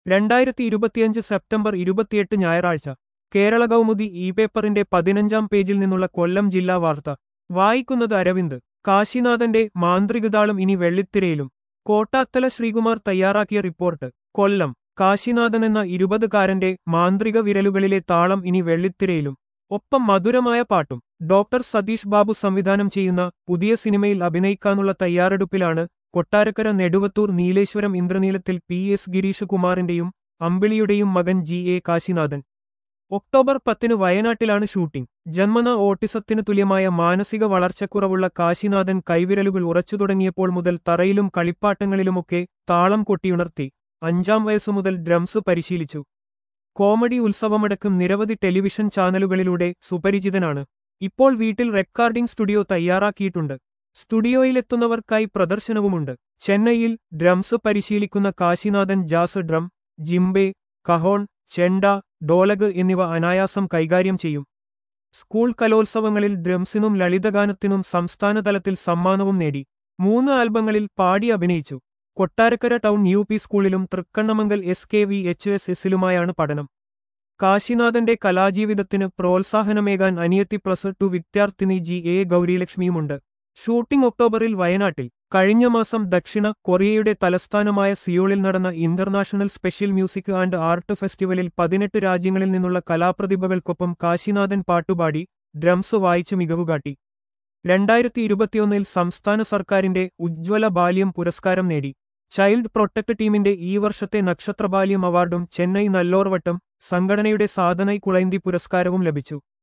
രണ്ടായിരത്തി ഇരുപത്തിയഞ്ച് സെപ്റ്റംബർ ഇരുപത്തിയെട്ട് ഞായറാഴ്ച കേരള കൗമുദി ഇ പേപ്പറിന്റെ പതിനഞ്ചാം പേജിൽ നിന്നുള്ള കൊല്ലം ജില്ലാ വാർത്ത വായിക്കുന്നത് അരവിന്ദ് കാശിനാഥന്റെ മാന്ത്രികതാളം ഇനി വെള്ളിത്തിരയിലും കോട്ടാത്തല ശ്രീകുമാർ തയ്യാറാക്കിയ റിപ്പോർട്ട് കൊല്ലം കാശിനാഥൻ എന്ന ഇരുപതുകാരന്റെ മാന്ത്രിക വിരലുകളിലെ താളം ഇനി വെള്ളിത്തിരയിലും ഒപ്പം മധുരമായ പാട്ടും ഡോക്ടർ സതീഷ് ബാബു സംവിധാനം ചെയ്യുന്ന പുതിയ സിനിമയിൽ അഭിനയിക്കാനുള്ള തയ്യാറെടുപ്പിലാണ് കൊട്ടാരക്കര നെടുവത്തൂർ നീലേശ്വരം ഇന്ദ്രനീലത്തിൽ പി എസ് ഗിരീഷ് കുമാറിന്റെയും അമ്പിളിയുടെയും മകൻ ജി എ കാശിനാഥൻ ഒക്ടോബർ പത്തിന് വയനാട്ടിലാണ് ഷൂട്ടിംഗ് ജന്മന ഓട്ടിസത്തിന് തുല്യമായ മാനസിക വളർച്ചക്കുറവുള്ള കാശിനാഥൻ കൈവിരലുകൾ ഉറച്ചു തുടങ്ങിയപ്പോൾ മുതൽ തറയിലും കളിപ്പാട്ടങ്ങളിലുമൊക്കെ താളം കൊട്ടിയുണർത്തി അഞ്ചാം വയസ്സു മുതൽ ഡ്രംസ് പരിശീലിച്ചു കോമഡി ഉത്സവമടക്കം നിരവധി ടെലിവിഷൻ ചാനലുകളിലൂടെ സുപരിചിതനാണ് ഇപ്പോൾ വീട്ടിൽ റെക്കോർഡിംഗ് സ്റ്റുഡിയോ തയ്യാറാക്കിയിട്ടുണ്ട് സ്റ്റുഡിയോയിലെത്തുന്നവർക്കായി പ്രദർശനവുമുണ്ട് ചെന്നൈയിൽ ഡ്രംസ് പരിശീലിക്കുന്ന Kashinathan jazz drum djembe cajon chenda dholak എന്നിവ അനായാസം കൈകാര്യം ചെയ്യും സ്കൂൾ കലോത്സവങ്ങളിൽ ഡ്രംസിനും ലളിതഗാനത്തിനും സംസ്ഥാനതലത്തിൽ സമ്മാനവും നേടി മൂന്ന് ആൽബങ്ങളിൽ പാടി അഭിനയിച്ചു കൊട്ടാരക്കര ടൗൺ യു പി സ്കൂളിലും Thrikkannamangal S K V H S എസിലുമായാണ് പഠനം കാശിനാഥന്റെ കലാജീവിതത്തിന് പ്രോത്സാഹനമേകാൻ അനിയത്തി പ്ലസ് ടു വിദ്യാർത്ഥിനി ജി എ ഗൗരിലക്ഷ്മിയുമുണ്ട് ഷൂട്ടിംഗ് ഒക്ടോബറിൽ വയനാട്ടിൽ കഴിഞ്ഞ മാസം ദക്ഷിണ കൊറിയയുടെ തലസ്ഥാനമായ സിയോളിൽ നടന്ന international special music and art ഫെസ്റ്റിവലിൽ പതിനെട്ട് രാജ്യങ്ങളിൽ നിന്നുള്ള കലാപ്രതിഭകൾക്കൊപ്പം കാശിനാഥൻ പാട്ടുപാടി ഡ്രംസ് വായിച്ച് മികവുകാട്ടി രണ്ടായിരത്തി ഇരുപത്തിയൊന്നിൽ സംസ്ഥാന സർക്കാരിന്റെ ഉജ്ജ്വല ബാല്യം പുരസ്കാരം നേടി ചൈൽഡ് പ്രൊട്ടക്ട് ടീമിന്റെ ഈ വർഷത്തെ നക്ഷത്രബാല്യം അവാർഡും ചെന്നൈ നല്ലോർവട്ടം സംഘടനയുടെ സാധനൈ കുളൈന്തി പുരസ്കാരവും ലഭിച്ചു